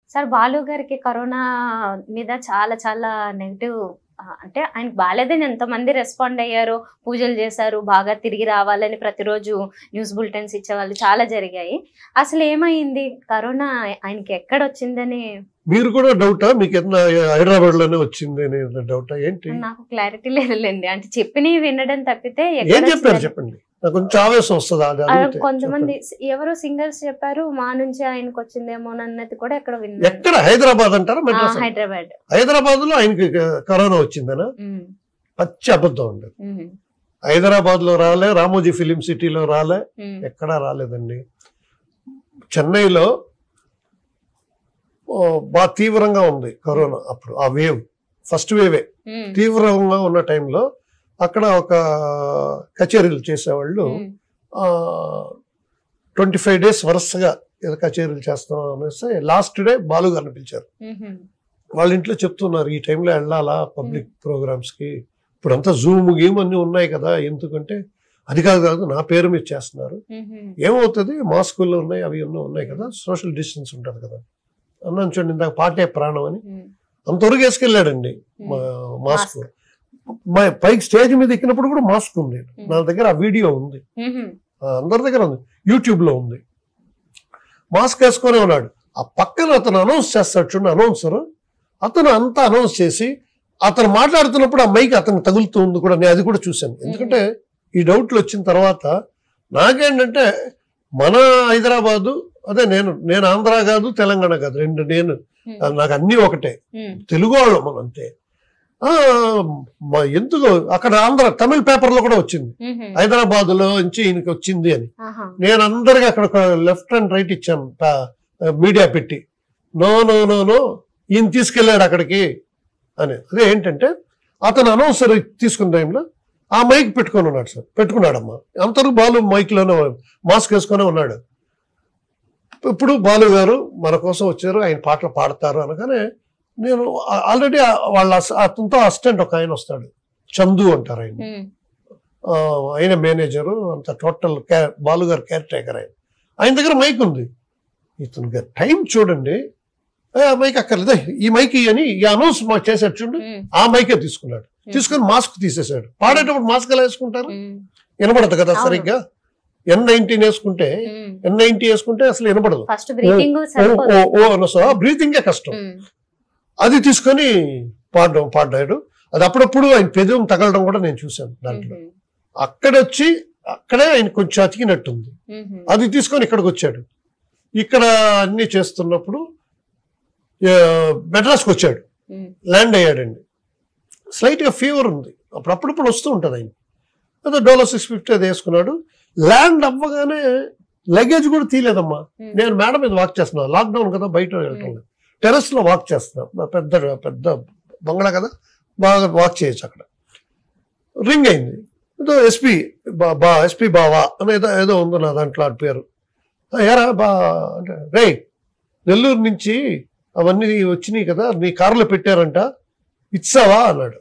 Sir Balu గారికి corona మీద చాలా చాలా నెగిటివ్ అంటే ఆయనకు బాగాలేదని ఎంతమంది రెస్పాండ్ అయ్యారు పూజలు చేశారు బాగా తిరిగి రావాలని ప్రతిరోజు న్యూస్ బులెటిన్స్ ఇచ్చేవాళ్ళు చాలా జరిగాయి అసలు ఏమైంది కరోనా ఆయనకి ఎక్కడ వచ్చిందని మీరు కూడా డౌటా మీకు ఏదైనా హైదరాబాద్ లోనే వచ్చింది అని డౌటా ఏంటి నాకు క్లారిటీ లేదులేండి అంటే చెప్పినవి వినడం తప్పితే ఏం ఎక్కడ చెప్పారు వచ్చిందని- చెప్పండి నాకు కొంచెం ఆవేశం వస్తుంది అది ఆ, అడిగితే. కొంతమంది చెప్పండి. ఎవరో సింగర్స్ చెప్పారు మా నుంచి ఆయనకు వచ్చిందేమో అన్నది కూడా ఎక్కడ విన్నాను ఎక్కడ హైదరాబాద్ అంటారా ఆ, మెడ్రాస్ హైదరాబాద్ హైదరాబాద్ లో ఆయనకి కరోనా వచ్చిందనా ఉమ్, పచ్చి అబద్ధం అండి ఉమ్, హైదరాబాద్ లో రాలే రామోజీ ఫిలిం సిటీలో రాలే ఉమ్, ఎక్కడా రాలేదండి చెన్నైలో ఓ, బాగా తీవ్రంగా ఉంది కరోనా అప్పుడు ఆ వేవ్ ఫస్ట్ వేవే ఉమ్, తీవ్రంగా ఉన్న టైంలో అక్కడ ఒక కచేరీలు చేసేవాళ్ళు ఉమ్, ట్వంటీ ఫైవ్ డేస్ వరుసగా ఏదో కచేరీలు చేస్తాం అనేసి లాస్ట్ డే బాలు గారిని పిలిచారు ఉమ్, వాళ్ళ ఇంట్లో చెప్తున్నారు ఈ టైంలో వెళ్ళాలా పబ్లిక్ ప్రోగ్రామ్స్ కి ఇప్పుడు అంతా జూమ్ గేమ్ అన్ని ఉన్నాయి కదా ఎందుకంటే అది కాదు కాదు నా పేరు మీద చేస్తున్నారు ఉమ్, ఏమవుతుంది మాస్కుల్లో ఉన్నాయి అవి ఎన్నో ఉన్నాయి కదా సోషల్ డిస్టెన్స్ ఉంటుంది కదా అన్నాను చూడండి ఇందాక పాటే ప్రాణం అని ఉమ్, అంతవరకు వేసుకెళ్ళాడండి మా- మాస్క్ మా పైకి స్టేజ్ మీద ఎక్కినప్పుడు కూడా మాస్క్ ఉంది నా దగ్గర ఆ వీడియో ఉంది ఉమ్, ఆ, అందరి దగ్గర ఉంది యూట్యూబ్ లో ఉంది మాస్క్ వేసుకొని ఉన్నాడు ఆ పక్కన అతను అనౌన్స్ చేస్తాడు చూడండి అనౌన్సర్ అతను అంతా అనౌన్స్ చేసి అతను మాట్లాడుతున్నప్పుడు ఆ మైక్ అతను తగులుతూ ఉంది కూడా నేను అది కూడా చూశాను ఎందుకంటే ఈ డౌట్లు వచ్చిన తర్వాత నాకేంటంటే మన హైదరాబాదు అదే నేను నేను ఆంధ్ర కాదు తెలంగాణ కాదు రెండు నేను ఉమ్, నాకు అన్నీ ఒకటే ఉమ్, తెలుగు వాళ్ళం మనం అంతే ఆ, మ- ఎందుకు అక్కడ ఆంధ్ర తమిళ పేపర్లో కూడా వచ్చింది ఉమ్, హైదరాబాద్ లో నుంచి ఈయనకి వచ్చింది అని ఆహా, నేను అందరికి అక్కడ లెఫ్ట్ అండ్ రైట్ ఇచ్చాను ప- మీడియా పెట్టి నో నో నో నో ఈయన తీసుకెళ్ళాడు అక్కడికి అని అదే ఏంటంటే అతను అనౌన్సర్ తీసుకున్న టైంలో ఆ మైక్ పెట్టుకొని ఉన్నాడు సార్ పెట్టుకున్నాడమ్మా అంతవరకు బాలు మైక్ లోనే మాస్క్ వేసుకొని ఉన్నాడు ఇప్పుడు బాలు గారు మన కోసం వచ్చారు ఆయన పాటలు పాడతారు అనగానే నేను ఆల్రెడీ వాళ్ళ అస్- అతనితో అసిస్టెంట్ ఒక ఆయన వస్తాడు చందు అంటారు ఆయన ఉమ్, ఆ, ఆయన మేనేజరు అంత టోటల్ కేర్ బాలు గారు కేర్ టేకర్ ఆయన ఆయన దగ్గర మైక్ ఉంది ఇతను గారు టైం చూడండి ఏ, ఆ మైక్ అక్కర్లేదా ఈ మైక్ ఇయ్యి అని ఈ అనౌన్స్ మా చేశాడు చూడండి ఉమ్, ఆ మైకే తీసుకున్నాడు తీసుకొని మాస్క్ తీసేశాడు పాడేటప్పుడు మాస్క్ ఎలా వేసుకుంటారు ఉమ్, వినపడదు కదా అవును. సరిగ్గా ఎన్ నైన్టీన్ వేసుకుంటే ఉమ్. ఎన్ నైన్టీ వేసుకుంటే అసలు వినపడదు ఫస్ట్ బ్రీతింగ్ ఓ సరిపోదు ఓ ఓ అనొస్తా బ్రీతింగే కష్టం ఉమ్, అది తీసుకొని పాడడం పాడాడు అది అప్పుడప్పుడు ఆయన పెదవం తగలడం కూడా నేను చూశాను దాంట్లో ఉమ్, అక్కడొచ్చి అక్కడే ఆయన కొంచెం అతికినట్టుంది ఉమ్, అది తీసుకొని ఇక్కడికి వచ్చాడు ఇక్కడ అన్ని చేస్తున్నప్పుడు ఆ, మెడ్రాస్కి వచ్చాడు ఉమ్, ల్యాండ్ అయ్యాడండి స్లైట్గా ఫీవర్ ఉంది అప్పుడు అప్పుడప్పుడు వస్తూ ఉంటుంది ఆయన అదే డోలో సిక్స్ ఫిఫ్టీ అది వేసుకున్నాడు ల్యాండ్ అవ్వగానే లగేజ్ కూడా తీయలేదమ్మా ఉమ్, నేను మేడం మీద వాక్ చేస్తున్నా లాక్డౌన్ కదా బయట వెళ్ళటం లేదు టెర్రస్ లో వాక్ చేస్తున్నా మా పెద్ద పెద్ద బంగ్లా కదా బాగా వాక్ చేయొచ్చు అక్కడ రింగ్ అయింది ఏదో ఎస్పీ బా బా ఎస్పీ బావా అని ఏదో ఏదో ఉంది నా దాంట్లో ఆ పేరు "ఆ, ఏరా బా అంటే రే నెల్లూరు నుంచి అవన్నీ వచ్చినాయి కదా నీ కారులో పెట్టారంట ఇచ్చావా అన్నాడు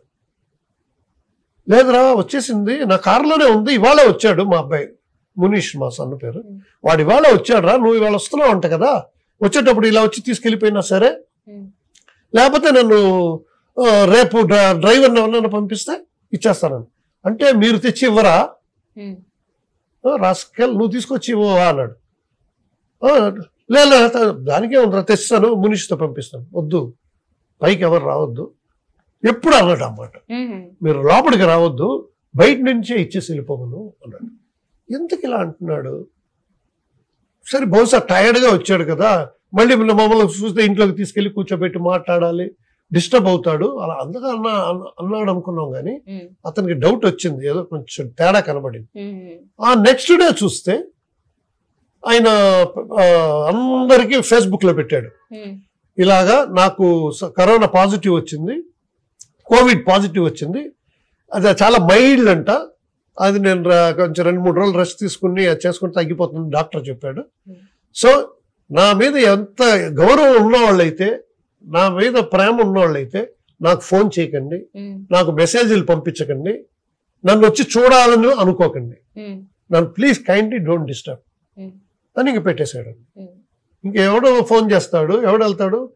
లేదురా వచ్చేసింది నా కారులోనే ఉంది ఇవాళ వచ్చాడు మా అబ్బాయి మునీష్ మా సన్న పేరు వాడు ఇవాళ వచ్చాడు రా నువ్వు ఇవాళ వస్తున్నావు అంట కదా వచ్చేటప్పుడు ఇలా వచ్చి తీసుకెళ్ళిపోయినా సరే ఉమ్, లేకపోతే నన్ను ఆ, రేపు డ్ర- డ్రైవర్ని ఎవరన్నా పంపిస్తే ఇచ్చేస్తానని అంటే మీరు తెచ్చి ఇవ్వరా ఉమ్, రాసుకెళ్ళి నువ్వు తీసుకొచ్చి ఇవ్వవా అన్నాడు "ఆ, లే లే, త- దానికే ఉందిరా తెస్తాను మునిషితో పంపిస్తాను వద్దు పైకి ఎవరు రావద్దు ఎప్పుడు అన్నాడు అన్నమాట ఉమ్, మీరు లోపలికి రావద్దు బయట నుంచే ఇచ్చేసి వెళ్ళిపోమను అన్నాడు ఎందుకు ఇలా అంటున్నాడు సరే బహుశా టైర్డ్గా వచ్చాడు కదా మళ్ళీ మమ్మల్ని చూస్తే ఇంట్లోకి తీసుకెళ్లి కూర్చోబెట్టి మాట్లాడాలి డిస్టర్బ్ అవుతాడు అలా అందుగా అన్నా అన్న- అన్నాడు అనుకున్నాం కానీ ఉమ్, అతనికి డౌట్ వచ్చింది ఏదో కొంచెం తేడా కనబడింది ఉమ్, ఆ నెక్స్ట్ డే చూస్తే ఆయన ఆ, అందరికీ ఫేస్బుక్ లో పెట్టాడు ఉమ్, ఇలాగా నాకు స- కరోనా పాజిటివ్ వచ్చింది కోవిడ్ పాజిటివ్ వచ్చింది అది చాలా మైల్డ్ అంట అది నేను రా- కొంచెం రెండు మూడు రోజులు రెస్ట్ తీసుకుని అది చేసుకుని తగ్గిపోతుంది డాక్టర్ చెప్పాడు Hmm. సో నా మీద ఎంత గౌరవం ఉన్నవాళ్ళైతే నా మీద ప్రేమ ఉన్నవాళ్ళైతే నాకు ఫోన్ చేయకండి ఉమ్, నాకు మెసేజ్లు పంపించకండి నన్ను వచ్చి చూడాలని అనుకోకండి ఉమ్, నన్ను please kindly don't disturb um, అని ఇంక పెట్టేశాడు ఉమ్, ఇంకెవడో ఫోన్ చేస్తాడు ఎవడు వెళ్తాడు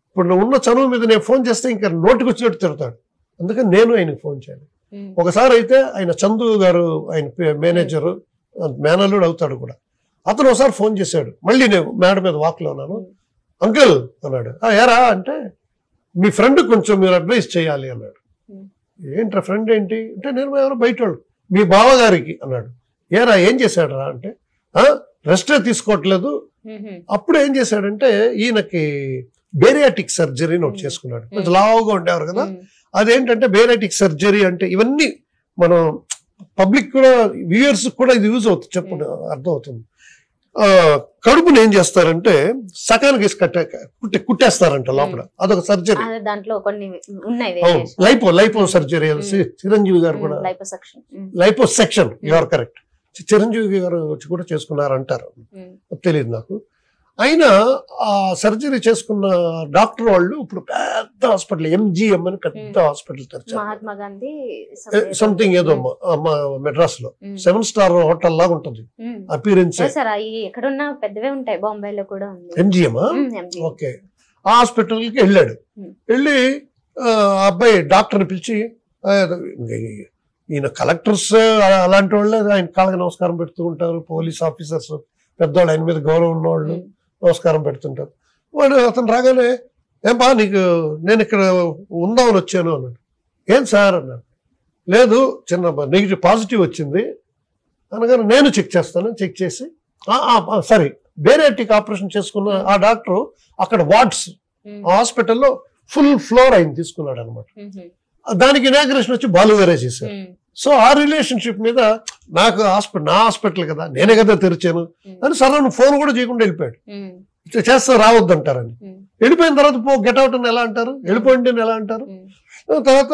ఇప్పుడు నువ్వు ఉన్న చనువు మీద నేను ఫోన్ చేస్తే ఇంకా నోటికి వచ్చినట్టు తిడతాడు అందుకని నేను ఆయనకి ఫోన్ చేయాలి ఉమ్, ఒకసారి అయితే ఆయన చందు గారు ఆయన మేనేజర్ మేనల్లుడు అవుతాడు కూడా అతను ఒకసారి ఫోన్ చేశాడు మళ్ళీ నేను మేడ మీద వాక్లో ఉన్నాను ఉమ్, అంకుల్ అన్నాడు "ఆ, ఏరా అంటే మీ ఫ్రెండ్ కొంచెం మీరు అడ్వైస్ చేయాలి అన్నాడు ఉమ్. ఏంట్రా ఫ్రెండ్ ఏంటి అంటే నేను ఎవరు బయట వాళ్ళు మీ బావగారికి అన్నాడు ఏరా ఏం చేశాడు రా అంటే రెస్టే తీసుకోవట్లేదు ఉమ్, అప్పుడు ఏం చేశాడంటే ఈయనకి బేరియాటిక్ సర్జరీ ఒకటి Hmm. చేసుకున్నాడు కొంచెం లావుగా ఉండేవారు కదా ఉమ్, అదేంటంటే బేరియాటిక్ సర్జరీ అంటే ఇవన్నీ మనం పబ్లిక్ కూడా వ్యూయర్స్ కూడా ఇది యూజ్ అవుతుంది చెప్పండి అర్థం అవుతుంది ఆ, కడుపుని ఏం చేస్తారంటే సకానికి వేసి కట్టే కుట్టే కుట్టేస్తారంట లోపల అదొక సర్జరీ అదే దాంట్లో కొన్ని ఉన్నాయి అవును lipo lipo surgery Hmm. Chiranjeevi garu కూడా liposuction lipo section Hmm. You are correct Chiranjeevi garu వచ్చి కూడా చేసుకున్నారు అంటారు తెలియదు నాకు అయినా ఆ సర్జరీ చేసుకున్న డాక్టర్ వాళ్ళు ఇప్పుడు పెద్ద హాస్పిటల్ ఎంజిఎం అని పెద్ద Hmm. హాస్పిటల్ తెరిచారు మహాత్మా గాంధీ సంథింగ్ ఏదో మెడ్రాస్ లో సెవెన్ స్టార్ హోటల్ లాగా ఉంటుంది అపీరెన్స్ సార్ అవి ఎక్కడున్నా పెద్దవే ఉంటాయి బాంబేలో కూడా ఉంది ఎంజిఎం ఉమ్, MG. ఓకే ఆ హాస్పిటల్ కి వెళ్ళాడు Hmm. వెళ్ళి ఆ ఆ అబ్బాయి డాక్టర్ని పిలిచి "ఆ, ఇంక ఈ- ఈయన కలెక్టర్స్ అలాంటి వాళ్ళే ఆయన కాళ్ళకి నమస్కారం పెడుతూ ఉంటారు పోలీస్ ఆఫీసర్స్ పెద్దవాళ్ళు ఆయన మీద గౌరవం ఉన్నవాళ్ళు ఉమ్, నమస్కారం పెడుతుంటారు వాడు అతను రాగానే ఏం బా నీకు నేను ఇక్కడ ఉందామని వచ్చాను అన్నాడు ఏం సార్ అన్నాడు లేదు చిన్న నెగిటివ్ పాజిటివ్ వచ్చింది అనగానే నేను చెక్ చేస్తాను చెక్ చేసి "ఆ, ఆ, ఆ, సరే బేరేటిక్ ఆపరేషన్ చేసుకున్న ఆ డాక్టర్ అక్కడ వార్డ్స్ ఉమ్, ఆ హాస్పిటల్లో ఫుల్ ఫ్లోర్ ఆయన తీసుకున్నాడు అనమాట ఉమ్, దానికి ఇనాగ్రేషన్ వచ్చి బాలు వేరే చేశారు ఉమ్, సో ఆ రిలేషన్షిప్ మీద నాకు హాస్పిటల్ నా హాస్పిటల్ కదా నేనే కదా తెరిచాను అని సరే ఫోన్ కూడా చేయకుండా వెళ్ళిపోయాడు ఉమ్, చే- చేస్తా రావద్దంటారని ఉమ్, వెళ్ళిపోయిన తర్వాత పో గెట్ అవుట్ అని ఎలా అంటారు వెళ్ళిపోండి అని ఎలా అంటారు ఉమ్, తర్వాత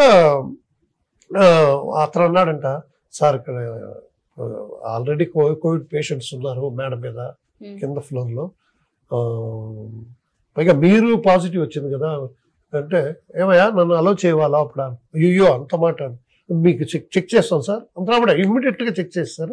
ఆ, అతను అన్నాడంట సార్ ఇక్కడ ఆల్రెడీ కోవిడ్ పేషెంట్స్ ఉన్నారు మేడ మీద ఉమ్, కింద ఫ్లోర్లో ఆ, పైగా మీరు పాజిటివ్ వచ్చింది కదా అంటే ఏమయ్యా నన్ను అలో చేయవా లోపల అయ్యో అంత మాట మీకు చెక్ చెక్ చేస్తాం సార్ అంతా ఇమ్మీడియట్గా చెక్ చేస్తారు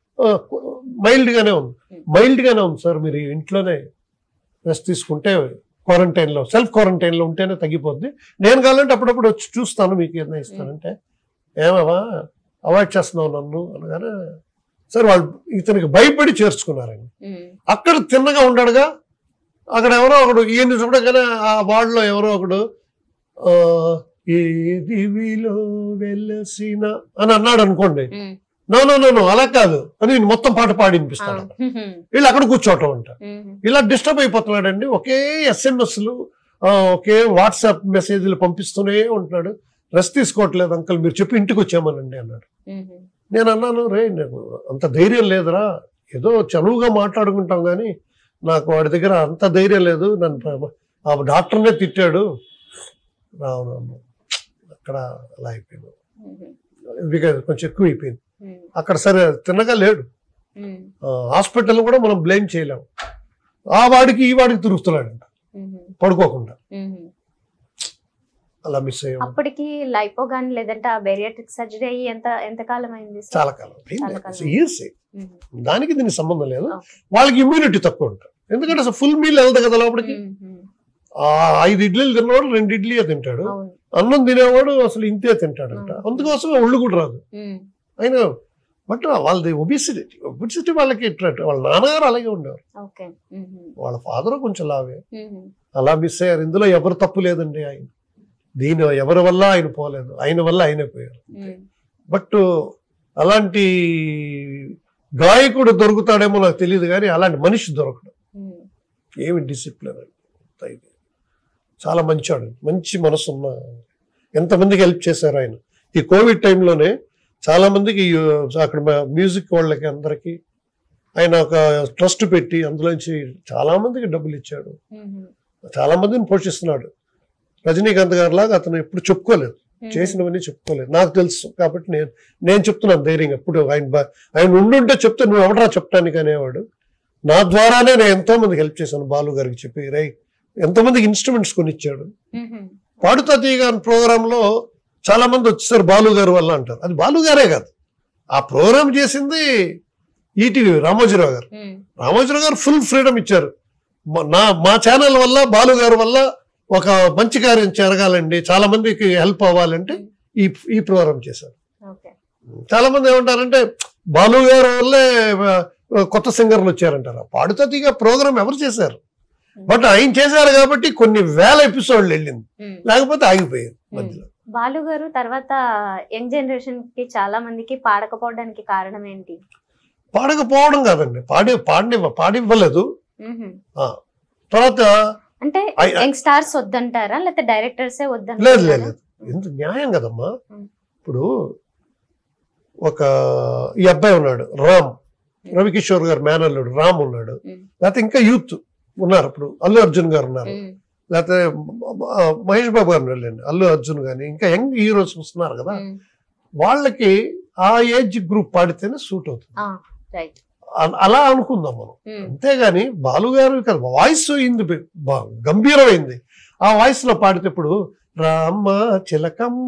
మైల్డ్గానే ఉంది మైల్డ్గానే ఉంది సార్ మీరు ఇంట్లోనే రెస్ట్ తీసుకుంటే క్వారంటైన్లో సెల్ఫ్ క్వారంటైన్లో ఉంటేనే తగ్గిపోద్ది నేను కావాలంటే అప్పుడప్పుడు వచ్చి చూస్తాను మీకు ఏదైనా ఇస్తానంటే ఏమవా అవాయిడ్ చేస్తున్నావు నన్ను అనగానే సరే వాళ్ళు ఇతనికి భయపడి చేర్చుకున్నారండి ఉమ్, అక్కడ తిన్నగా ఉన్నాడుగా అక్కడ ఎవరో ఒకడు ఈయన చూడగానే ఆ వార్డులో ఎవరో ఒకడు ఆ, ఈ దివిలో వెలసిన అని అన్నాడు అనుకోండి um, no no no no అలా కాదు అని ఈయన మొత్తం పాట పాడి వినిపిస్తాడు అవును. ఉమ్, వీళ్ళు అక్కడ కూర్చోవటం అంట ఉమ్, ఇలా డిస్టర్బ్ అయిపోతున్నాడండి ఒకే ఎస్ఎంఎస్లు ఒకే వాట్సాప్ మెసేజ్లు పంపిస్తూనే ఉంటున్నాడు రెస్ట్ తీసుకోవట్లేదు అంకల్ మీరు చెప్పి ఇంటికి వచ్చామనండి అన్నాడు ఉమ్, నేను అన్నాను రే నేను అంత ధైర్యం లేదురా ఏదో చనువుగా మాట్లాడుకుంటాం కానీ నాకు వాడి దగ్గర అంత ధైర్యం లేదు నన్ను ప్ర- ఆ డాక్టర్నే తిట్టాడు రావును అక్కడ అలా అయిపోయింది ఉమ్, బికాజ్ కొంచెం ఎక్కువ అయిపోయింది ఉమ్, అక్కడ సరే తిన్నగా లేడు ఉమ్, హాస్పిటల్ కూడా మనం బ్లేమ్ చేయలేము ఆ వాడికి ఈ వాడికి తిరుగుతున్నాడంట ఉమ్, పడుకోకుండా ఉమ్. అలా మిస్ అయ్యాం అప్పటికి లైపో గానీ లేదంటే ఆ బెరియాట్రిక్ సర్జరీ అయ్యి ఎంత ఎంత కాలం అయింది సార్? చాలా కాలం చాలా కాలం. ఇయర్స్ ఉమ్, దానికి దీనికి సంబంధం లేదు ఓకే. వాళ్ళకి ఇమ్యూనిటీ తక్కువ ఉంటుంది ఎందుకంటే అసలు ఫుల్ మీల్ వెళ్తాయి కదా లోపలికి ఉమ్, ఉమ్, ఆ ఐదు ఇడ్లీలు తిన్నవాడు రెండు ఇడ్లీయే తింటాడు అవును అన్నం తినేవాడు అసలు ఇంతే తింటాడంట అవును. అందుకోసం ఒళ్ళు కూడా రాదు ఉమ్, అయినా బట్ వాళ్ళది ఒబిసిటీ ఒబిసిటీ వాళ్ళకి ఇట్లా వాళ్ళ నాన్నగారు అలాగే ఉండేవారు ఓకే ఉమ్, ఉమ్, వాళ్ళ ఫాదర్ కొంచెం లావే ఉమ్, అలా మిస్ అయ్యారు ఇందులో ఎవరు తప్పు లేదండి ఆయన దీని ఎవరి వల్ల ఆయన పోలేదు ఆయన వల్ల ఆయనే పోయారు ఉమ్, బట్ అలాంటి గాయకుడు దొరుకుతాడేమో నాకు తెలియదు కానీ అలాంటి మనిషి దొరకడు ఉమ్, ఏమి డిసిప్లిన్ అంత ఇది చాలా మంచివాడు మంచి మనసు ఉన్న ఎంతమందికి హెల్ప్ చేశారు ఆయన ఈ కోవిడ్ టైంలోనే చాలా మందికి ఈ, అక్కడ మ్యూజిక్ వాళ్ళకి అందరికి ఆయన ఒక ట్రస్ట్ పెట్టి అందులోంచి చాలా మందికి డబ్బులు ఇచ్చాడు ఉమ్, చాలా మందిని పోషిస్తున్నాడు రజనీకాంత్ గారి లాగా అతను ఎప్పుడు చెప్పుకోలేదు ఉమ్, చేసినవన్నీ చెప్పుకోలేదు నాకు తెలుసు కాబట్టి నేను నేను చెప్తున్నాను ధైర్యంగా ఎప్పుడు ఆయన బ- ఆయన ఉండుంటే చెప్తే నువ్వు ఎవడరా చెప్తానికి అనేవాడు నా ద్వారానే నేను ఎంతో మందికి హెల్ప్ చేశాను బాలు గారికి చెప్పి రై ఎంతమందికి ఇన్స్ట్రుమెంట్స్ కొనిచ్చాడు ఉమ్, ఉమ్, పాడుతా తీయగా ప్రోగ్రామ్ లో చాలా మంది వచ్చేసారు బాలు గారు వల్ల అంటారు అది బాలు గారే కాదు ఆ ప్రోగ్రామ్ చేసింది ఈటీవీ రామోజీరావు గారు ఉమ్, రామోజీరావు గారు ఫుల్ ఫ్రీడమ్ ఇచ్చారు మ- నా మా ఛానల్ వల్ల బాలు గారి వల్ల ఒక మంచి కార్యం జరగాలండి చాలా మందికి హెల్ప్ అవ్వాలంటే ఈ ఈ ప్రోగ్రామ్ చేశారు ఓకే చాలా మంది ఏమంటారంటే బాలు గారు వల్లే ఆ, కొత్త సింగర్లు వచ్చారంటారు పాడుతా తీగ ప్రోగ్రామ్ ఎవరు చేశారు బట్ ఆయన చేశారు కాబట్టి కొన్ని వేల ఎపిసోడ్లు వెళ్ళింది ఉమ్. లేకపోతే ఆగిపోయారు మధ్యలో బాలు గారు తర్వాత యంగ్ జనరేషన్ కి చాలా మందికి పాడకపోవడానికి కారణం ఏంటి పాడకపోవడం కాదండి పాడి పాడి పాడివ్వలేదు మ్హూ. తర్వాత అంటే ఐ- యంగ్ స్టార్స్ వద్దంటారా లేకపోతే డైరెక్టర్సే లేదు వద్దంటారా లేదు లేదు ఎంత న్యాయం కదమ్మా ఉం. ఇప్పుడు ఒక ఈ అబ్బాయి ఉన్నాడు రామ్ రవికిషోర్ గారు మేనల్లుడు రామ్ ఉన్నాడు ఉం. లేకపోతే ఇంకా యూత్ ఉన్నారు ఇప్పుడు అల్లు అర్జున్ గారు ఉన్నారు ఉమ్. లేకపోతే ఆ, మహేష్ బాబు గారు వెళ్ళండి అల్లు అర్జున్ కానీ ఇంకా యంగ్ హీరోస్ వస్తున్నారు కదా ఉమ్. వాళ్ళకి ఆ ఏజ్ గ్రూప్ పాడితేనే సూట్ అవుతుంది ఆ, రైట్ అ- అలా అనుకుందాం మనం ఉమ్. అంతేగాని బాలుగారు ఇక్కడ వాయిస్ అయింది బా- గంభీరమైంది ఆ వాయిస్ లో పాడితే ఇప్పుడు రామ్మ చిలకమ్మ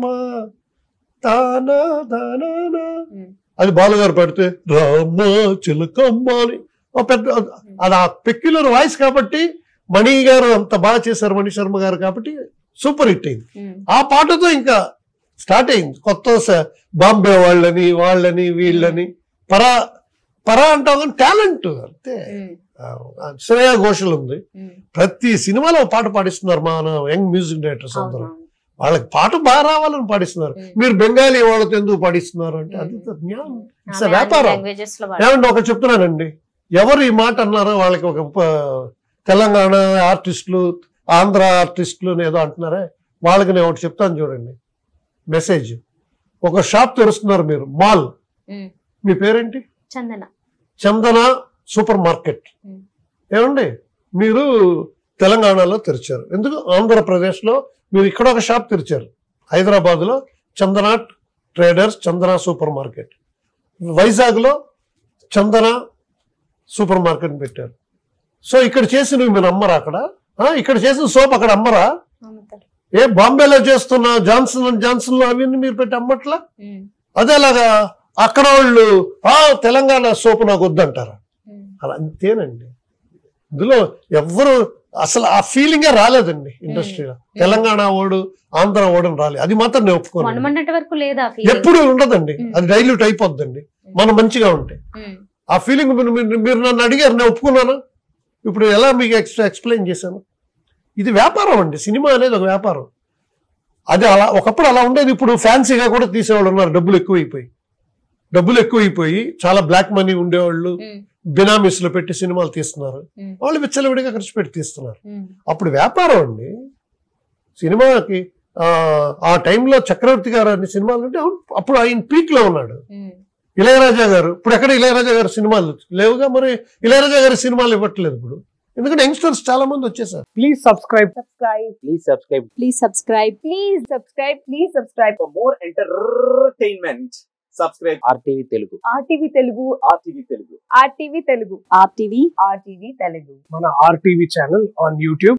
తానా దానా ఉమ్. అది బాలుగారు పాడితే రామ్మ చిలకమ్మ అని ఓ పెద్ద అది ఆ పెక్యులర్ వాయిస్ కాబట్టి మణి గారు అంత బాగా చేశారు మణి శర్మ గారు కాబట్టి సూపర్ హిట్ అయింది ఉమ్. ఆ పాటతో ఇంకా స్టార్ట్ అయింది కొత్త స- బాంబే వాళ్ళని వాళ్ళని వీళ్ళని పరా పరా అంటాం కానీ టాలెంట్ అంతే ఉమ్. ఆ, శ్రేయా ఘోషల్ ఉంది ఉమ్. ప్రతి సినిమాలో ఒక పాట పాడిస్తున్నారు మన యంగ్ మ్యూజిక్ డైరెక్టర్స్ అందరూ అవునవును. వాళ్ళకి పాట బాగా రావాలని పాడిస్తున్నారు ఉమ్. మీరు బెంగాలీ వాళ్ళతో ఎందుకు పాడిస్తున్నారు అంటే అది జ్ఞానం ఇట్స్ ఆమె అన్ని వ్యాపారం languages లో వాడు- ఏమంటే ఒకటి చెప్తున్నానండి ఎవరు ఈ మాట అన్నారో వాళ్ళకి ఒక ప- తెలంగాణ ఆర్టిస్టులు ఆంధ్ర ఆర్టిస్టులు అని ఏదో అంటున్నారే వాళ్ళకి నేను ఒకటి చెప్తాను చూడండి మెసేజ్ ఒక షాప్ తెరుస్తున్నారు మీరు మాల్ ఉమ్. మీ పేరేంటి చందన చందన సూపర్ మార్కెట్ ఉమ్. ఏమండి మీరు తెలంగాణలో తెరిచారు ఎందుకు ఆంధ్రప్రదేశ్లో మీరు ఇక్కడ ఒక షాప్ తెరిచారు హైదరాబాద్లో Chandana traders Chandana super market వైజాగ్లో చందన సూపర్ మార్కెట్ పెట్టారు సో ఇక్కడ చేసినవి మీరు అమ్మరా అక్కడ ఆ, ఇక్కడ చేసిన సోప్ అక్కడ అమ్మరా అమ్ముతారు. ఏ బాంబేలో చేస్తున్న జాన్సన్ అండ్ జాన్సన్ లో అవన్నీ మీరు పెట్టి అమ్మట్లా ఉమ్. అదేలాగా అక్కడ వాళ్ళు ఆ తెలంగాణ సోపు నాకు వద్దంటారా ఉమ్. అలా అంతేనండి ఇందులో ఎవ్వరు అసలు ఆ ఫీలింగే రాలేదండి ఇండస్ట్రీలో తెలంగాణ ఓడు ఆంధ్ర ఓడని రాలేదు అది మాత్రం నేను ఒప్పుకోను మొన్నటి వరకు లేదా ఫీలింగ్ ఎప్పుడు ఉండదండి Mm. అది డైల్యూట్ అయిపోద్దండి మనం మంచిగా ఉంటే ఆ ఫీలింగ్ మీరు మీరు- మీరు నన్ను అడిగారు నేను ఒప్పుకున్నాను ఇప్పుడు ఎలా మీకు ఎక్స్ ఎక్స్ప్లెయిన్ చేశాను ఇది వ్యాపారం అండి సినిమా అనేది ఒక వ్యాపారం అది అలా ఒకప్పుడు అలా ఉండేది ఇప్పుడు ఫ్యాన్సీగా కూడా తీసేవాళ్ళు ఉన్నారు డబ్బులు ఎక్కువైపోయి డబ్బులు ఎక్కువైపోయి చాలా బ్లాక్ మనీ ఉండేవాళ్ళు బినామీస్ లో పెట్టి సినిమాలు తీస్తున్నారు Mm. వాళ్ళు విచ్చలవిడిగా ఖర్చు పెట్టి తీస్తున్నారు అప్పుడు వ్యాపారం అండి సినిమాకి ఆ, ఆ టైంలో చక్రవర్తి గారు అన్ని సినిమాలు అంటే అవును, అప్పుడు ఆయన పీక్ లో ఉన్నాడు ఇళయరాజా గారు ఇప్పుడు ఎక్కడ ఇళయరాజా గారి సినిమాలు లేవుగా మరి ఇళయరాజా గారి సినిమాలు ఇవ్వట్లేదు ఇప్పుడు ఎందుకంటే యంగ్స్టర్స్ చాలా మంది వచ్చేసారు Please subscribe. subscribe Please subscribe. please subscribe please subscribe please subscribe For more entertainment, subscribe RTV Telugu. RTV Telugu RTV Telugu. RTV Telugu RTV RTV Telugu మన RTV channel on YouTube.